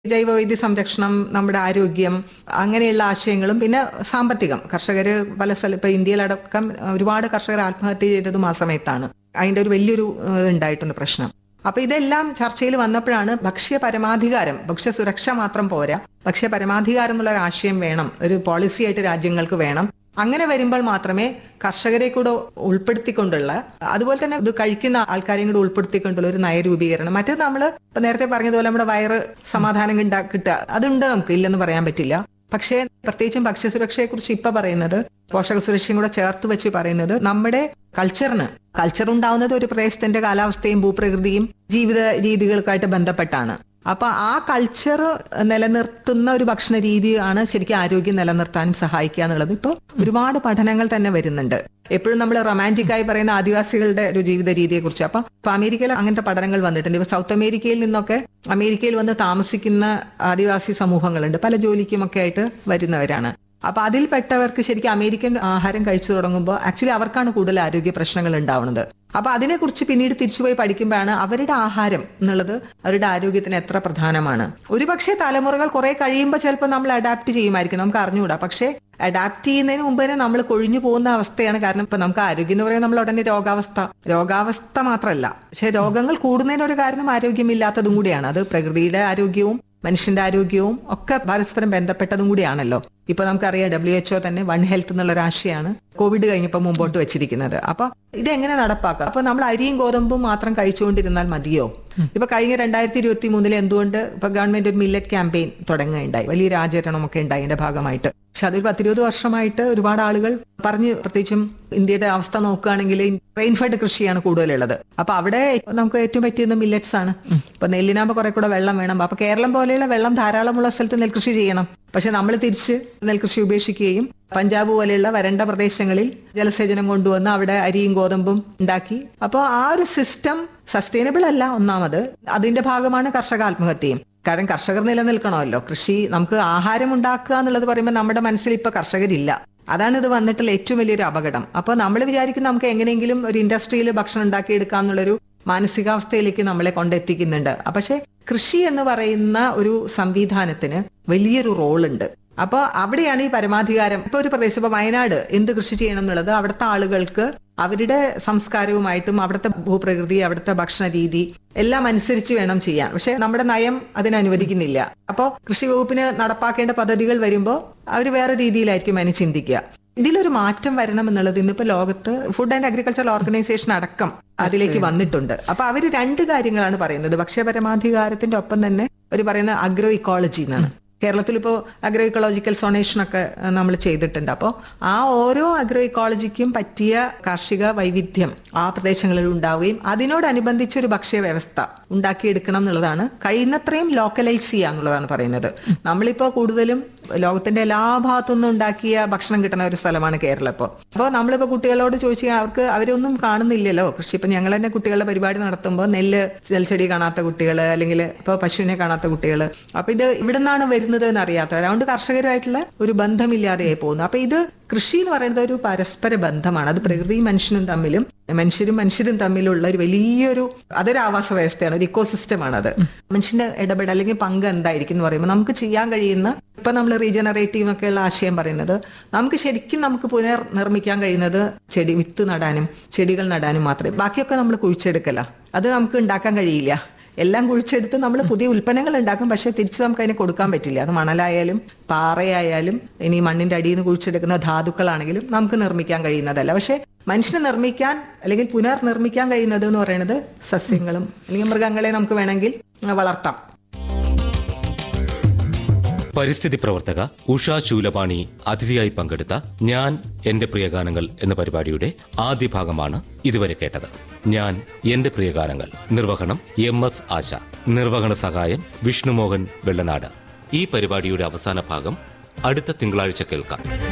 ജൈവവൈദ്യ സംരക്ഷണം നമ്മുടെ ആരോഗ്യം അങ്ങനെയുള്ള ആശയങ്ങളും പിന്നെ സാമ്പത്തികം കർഷകര് പല സ്ഥലം ഇപ്പൊ ഇന്ത്യയിലടക്കം ഒരുപാട് കർഷകർ ആത്മഹത്യ ചെയ്തതും ആ സമയത്താണ് അതിന്റെ ഒരു വലിയൊരു ഏഹ്, ഉണ്ടായിട്ടുണ്ട് പ്രശ്നം അപ്പൊ ഇതെല്ലാം ചർച്ചയിൽ വന്നപ്പോഴാണ് ഭക്ഷ്യ പരമാധികാരം ഭക്ഷ്യ സുരക്ഷ മാത്രം പോരാ ഭക്ഷ്യ പരമാധികാരം എന്നുള്ള ഒരു ആശയം വേണം ഒരു പോളിസി ആയിട്ട് രാജ്യങ്ങൾക്ക് വേണം അങ്ങനെ വരുമ്പോൾ മാത്രമേ കർഷകരെ കൂടെ ഉൾപ്പെടുത്തിക്കൊണ്ടുള്ള അതുപോലെ തന്നെ ഇത് കഴിക്കുന്ന ആൾക്കാരെയും കൂടെ ഉൾപ്പെടുത്തിക്കൊണ്ടുള്ള ഒരു നയരൂപീകരണം മറ്റേത് നമ്മൾ ഇപ്പൊ നേരത്തെ പറഞ്ഞതുപോലെ നമ്മുടെ വയറ് സമാധാനം ഉണ്ടാ- കിട്ടുക അതുണ്ട് നമുക്ക് ഇല്ലെന്ന് പറയാൻ പറ്റില്ല പക്ഷേ പ്രത്യേകിച്ചും ഭക്ഷ്യസുരക്ഷയെ കുറിച്ച് ഇപ്പൊ പറയുന്നത് പോഷക സുരക്ഷയും കൂടെ ചേർത്ത് വെച്ച് പറയുന്നത് നമ്മുടെ കൾച്ചറിന് കൾച്ചർ ഉണ്ടാവുന്നത് ഒരു പ്രദേശത്തിന്റെ കാലാവസ്ഥയും ഭൂപ്രകൃതിയും ജീവിത രീതികൾക്കായിട്ട് ബന്ധപ്പെട്ടാണ് അപ്പൊ ആ കൾച്ചർ നിലനിർത്തുന്ന ഒരു ഭക്ഷണ രീതിയാണ് ശരിക്കും ആരോഗ്യം നിലനിർത്താനും സഹായിക്കുക എന്നുള്ളത് ഇപ്പൊ ഒരുപാട് പഠനങ്ങൾ തന്നെ വരുന്നുണ്ട് എപ്പോഴും നമ്മൾ റൊമാൻറ്റിക് ആയി പറയുന്ന ആദിവാസികളുടെ ഒരു ജീവിത രീതിയെ കുറിച്ച് അപ്പൊ ഇപ്പൊ അമേരിക്കയിൽ അങ്ങനത്തെ പഠനങ്ങൾ വന്നിട്ടുണ്ട് ഇപ്പൊ സൗത്ത് അമേരിക്കയിൽ നിന്നൊക്കെ അമേരിക്കയിൽ വന്ന് താമസിക്കുന്ന ആദിവാസി സമൂഹങ്ങളുണ്ട് പല ജോലിക്കുമൊക്കെ ആയിട്ട് വരുന്നവരാണ് അപ്പൊ അതിൽപ്പെട്ടവർക്ക് ശരിക്കും അമേരിക്കൻ ആഹാരം കഴിച്ചു തുടങ്ങുമ്പോൾ ആക്ച്വലി അവർക്കാണ് കൂടുതൽ ആരോഗ്യ പ്രശ്നങ്ങൾ ഉണ്ടാവുന്നത് അപ്പൊ അതിനെക്കുറിച്ച് പിന്നീട് തിരിച്ചുപോയി പഠിക്കുമ്പോഴാണ് അവരുടെ ആഹാരം എന്നുള്ളത് അവരുടെ ആരോഗ്യത്തിന് എത്ര പ്രധാനമാണ് ഒരുപക്ഷെ തലമുറകൾ കുറെ കഴിയുമ്പോൾ ചിലപ്പോൾ നമ്മൾ അഡാപ്റ്റ് ചെയ്യുമായിരിക്കും നമുക്ക് അറിഞ്ഞുകൂടാ പക്ഷേ അഡാപ്റ്റ് ചെയ്യുന്നതിന് മുമ്പ് തന്നെ നമ്മൾ കൊഴിഞ്ഞു പോകുന്ന അവസ്ഥയാണ് കാരണം ഇപ്പൊ നമുക്ക് ആരോഗ്യം എന്ന് പറയുന്നത് നമ്മൾ ഉടനെ രോഗാവസ്ഥ രോഗാവസ്ഥ മാത്രമല്ല പക്ഷെ രോഗങ്ങൾ കൂടുന്നതിന് ഒരു കാരണം ആരോഗ്യമില്ലാത്തതും കൂടിയാണ് അത് പ്രകൃതിയുടെ ആരോഗ്യവും മനുഷ്യന്റെ ആരോഗ്യവും ഒക്കെ പരസ്പരം ബന്ധപ്പെട്ടതും കൂടിയാണല്ലോ ഇപ്പൊ നമുക്കറിയാം ഡബ്ല്യു എച്ച്ഒ തന്നെ വൺ ഹെൽത്ത് എന്നുള്ള ഒരു ആശയമാണ് കോവിഡ് കഴിഞ്ഞപ്പോൾ മുമ്പോട്ട് വെച്ചിരിക്കുന്നത് അപ്പൊ ഇതെങ്ങനെ നടപ്പാക്കാം അപ്പൊ നമ്മൾ അരിയും ഗോതമ്പും മാത്രം കഴിച്ചുകൊണ്ടിരുന്നാൽ മതിയോ ഇപ്പൊ കഴിഞ്ഞ രണ്ടായിരത്തി ഇരുപത്തി മൂന്നിൽ എന്തുകൊണ്ട് ഇപ്പൊ ഗവൺമെന്റ് ഒരു മില്ലറ്റ് ക്യാമ്പയിൻ തുടങ്ങുകയുണ്ടായി വലിയൊരു ആചരണമൊക്കെ ഉണ്ടായി അതിന്റെ ഭാഗമായിട്ട് പക്ഷെ അതൊരു പത്തിരുപത് വർഷമായിട്ട് ഒരുപാട് ആളുകൾ പറഞ്ഞ് പ്രത്യേകിച്ചും ഇന്ത്യയുടെ അവസ്ഥ നോക്കുകയാണെങ്കിൽ റെയിൻഫെഡ് കൃഷിയാണ് കൂടുതലുള്ളത് അപ്പൊ അവിടെ നമുക്ക് ഏറ്റവും പറ്റിയത് മില്ലറ്റ്സ് ആണ് ഇപ്പൊ നെല്ലിനാകുമ്പോൾ കുറെ കൂടെ വെള്ളം വേണം അപ്പൊ കേരളം പോലെയുള്ള വെള്ളം ധാരാളമുള്ള സ്ഥലത്ത് നെൽകൃഷി ചെയ്യണം പക്ഷെ നമ്മൾ തിരിച്ച് നെൽകൃഷി ഉപേക്ഷിക്കുകയും പഞ്ചാബ് പോലെയുള്ള വരണ്ട പ്രദേശങ്ങളിൽ ജലസേചനം കൊണ്ടുവന്ന് അവിടെ അരിയും ഗോതമ്പും ഉണ്ടാക്കി അപ്പോൾ ആ ഒരു സിസ്റ്റം സസ്റ്റൈനബിൾ അല്ല ഒന്നാമത് അതിന്റെ ഭാഗമാണ് കർഷക ആത്മഹത്യയും കാരണം കർഷകർ നിലനിൽക്കണമല്ലോ കൃഷി നമുക്ക് ആഹാരം ഉണ്ടാക്കുക എന്നുള്ളത് പറയുമ്പോൾ നമ്മുടെ മനസ്സിൽ ഇപ്പൊ കർഷകരില്ല അതാണ് ഇത് വന്നിട്ടുള്ള ഏറ്റവും വലിയൊരു അപകടം അപ്പൊ നമ്മൾ വിചാരിക്കും നമുക്ക് എങ്ങനെയെങ്കിലും ഒരു ഇൻഡസ്ട്രിയിൽ ഭക്ഷണം ഉണ്ടാക്കിയെടുക്കാം എന്നുള്ളൊരു മാനസികാവസ്ഥയിലേക്ക് നമ്മളെ കൊണ്ടെത്തിക്കുന്നുണ്ട് പക്ഷെ കൃഷി എന്ന് പറയുന്ന ഒരു സംവിധാനത്തിന് വലിയൊരു റോളുണ്ട് അപ്പൊ അവിടെയാണ് ഈ പരമാധികാരം ഇപ്പൊ ഒരു പ്രദേശം ഇപ്പൊ വയനാട് എന്ത് കൃഷി ചെയ്യണം എന്നുള്ളത് അവിടുത്തെ ആളുകൾക്ക് അവരുടെ സംസ്കാരവുമായിട്ടും അവിടുത്തെ ഭൂപ്രകൃതി അവിടുത്തെ ഭക്ഷണ രീതി എല്ലാം അനുസരിച്ച് വേണം ചെയ്യാൻ പക്ഷെ നമ്മുടെ നയം അതിന് അനുവദിക്കുന്നില്ല അപ്പോൾ കൃഷി വകുപ്പിന് നടപ്പാക്കേണ്ട പദ്ധതികൾ വരുമ്പോൾ അവർ വേറെ രീതിയിലായിരിക്കും അതിന് ചിന്തിക്കുക ഇതിലൊരു മാറ്റം വരണം എന്നുള്ളത് ഇന്നിപ്പോ ലോകത്ത് ഫുഡ് ആൻഡ് അഗ്രികൾച്ചർ ഓർഗനൈസേഷൻ അടക്കം അതിലേക്ക് വന്നിട്ടുണ്ട് അപ്പൊ അവര് രണ്ട് കാര്യങ്ങളാണ് പറയുന്നത് ഭക്ഷ്യപരമാധികാരത്തിന്റെ ഒപ്പം തന്നെ അവർ പറയുന്ന അഗ്രോ ഇക്കോളജി എന്നാണ് കേരളത്തിൽ ഇപ്പോൾ അഗ്രോ ഇക്കോളജിക്കൽ സൊണേഷൻ ഒക്കെ നമ്മൾ ചെയ്തിട്ടുണ്ട് അപ്പോൾ ആ ഓരോ അഗ്രോ ഇക്കോളജിക്കും പറ്റിയ കാർഷിക വൈവിധ്യം ആ പ്രദേശങ്ങളിൽ ഉണ്ടാവുകയും അതിനോടനുബന്ധിച്ച് ഒരു ഭക്ഷ്യ വ്യവസ്ഥ ഉണ്ടാക്കിയെടുക്കണം എന്നുള്ളതാണ് കഴിയുന്നത്രയും ലോക്കലൈസ് ചെയ്യുക എന്നുള്ളതാണ് പറയുന്നത് നമ്മളിപ്പോൾ കൂടുതലും ലോകത്തിന്റെ എല്ലാ ഭാഗത്തുനിന്നും ഉണ്ടാക്കിയ ഭക്ഷണം കിട്ടുന്ന ഒരു സ്ഥലമാണ് കേരളം ഇപ്പോൾ അപ്പോൾ നമ്മളിപ്പോൾ കുട്ടികളോട് ചോദിച്ചാൽ അവർക്ക് അവരൊന്നും കാണുന്നില്ലല്ലോ കൃഷി ഇപ്പം ഞങ്ങൾ തന്നെ കുട്ടികളുടെ പരിപാടി നടത്തുമ്പോൾ നെല്ല് നെൽച്ചെടി കാണാത്ത കുട്ടികൾ അല്ലെങ്കിൽ ഇപ്പോൾ പശുവിനെ കാണാത്ത കുട്ടികൾ അപ്പൊ ഇത് ഇവിടെ നിന്നാണ് വരുന്നത് എന്ന് അറിയാത്ത അതുകൊണ്ട് കർഷകരുമായിട്ടുള്ള ഒരു ബന്ധമില്ലാതെയായി പോകുന്നു അപ്പൊ ഇത് കൃഷി എന്ന് പറയുന്നത് ഒരു പരസ്പര ബന്ധമാണ് അത് പ്രകൃതിയും മനുഷ്യനും തമ്മിലും മനുഷ്യരും മനുഷ്യരും തമ്മിലുള്ള ഒരു വലിയൊരു അതൊരു ആവാസ വ്യവസ്ഥയാണ് ഒരു ഇക്കോസിസ്റ്റമാണ് അത് മനുഷ്യന്റെ ഇടപെടൽ അല്ലെങ്കിൽ പങ്ക് എന്തായിരിക്കും എന്ന് പറയുമ്പോൾ നമുക്ക് ചെയ്യാൻ കഴിയുന്ന ഇപ്പൊ നമ്മൾ റീജനറേറ്റീവ് ഒക്കെയുള്ള ആശയം പറയുന്നത് നമുക്ക് ശരിക്കും നമുക്ക് പുനർ നിർമ്മിക്കാൻ കഴിയുന്നത് ചെടി വിത്ത് നടാനും ചെടികൾ നടാനും മാത്രമേ ബാക്കിയൊക്കെ നമ്മൾ കുഴിച്ചെടുക്കല അത് നമുക്ക് ഉണ്ടാക്കാൻ കഴിയില്ല എല്ലാം കുഴിച്ചെടുത്ത് നമ്മൾ പുതിയ ഉൽപ്പന്നങ്ങൾ ഉണ്ടാക്കും പക്ഷെ തിരിച്ച് നമുക്ക് അതിനെ കൊടുക്കാൻ പറ്റില്ല അത് മണലായാലും പാറയായാലും ഇനി മണ്ണിന്റെ അടിയിൽ നിന്ന് കുഴിച്ചെടുക്കുന്ന ധാതുക്കളാണെങ്കിലും നമുക്ക് നിർമ്മിക്കാൻ കഴിയുന്നതല്ല പക്ഷെ മനുഷ്യനെ നിർമ്മിക്കാൻ അല്ലെങ്കിൽ പുനർനിർമ്മിക്കാൻ കഴിയുന്നത് എന്ന് പറയുന്നത് സസ്യങ്ങളും അല്ലെങ്കിൽ മൃഗങ്ങളെ നമുക്ക് വേണമെങ്കിൽ വളർത്താം പരിസ്ഥിതി പ്രവർത്തക ഉഷ ശൂലപാണി അതിഥിയായി പങ്കെടുത്ത ഞാൻ എന്റെ പ്രിയഗാനങ്ങൾ എന്ന പരിപാടിയുടെ ആദ്യ ഭാഗമാണ് ഇതുവരെ കേട്ടത് ഞാൻ എന്റെ പ്രിയഗാനങ്ങൾ നിർവഹണം എം എസ് ആശ നിർവഹണ സഹായം വിഷ്ണുമോഹൻ വെള്ളനാട് ഈ പരിപാടിയുടെ അവസാന ഭാഗം അടുത്ത തിങ്കളാഴ്ച കേൾക്കാം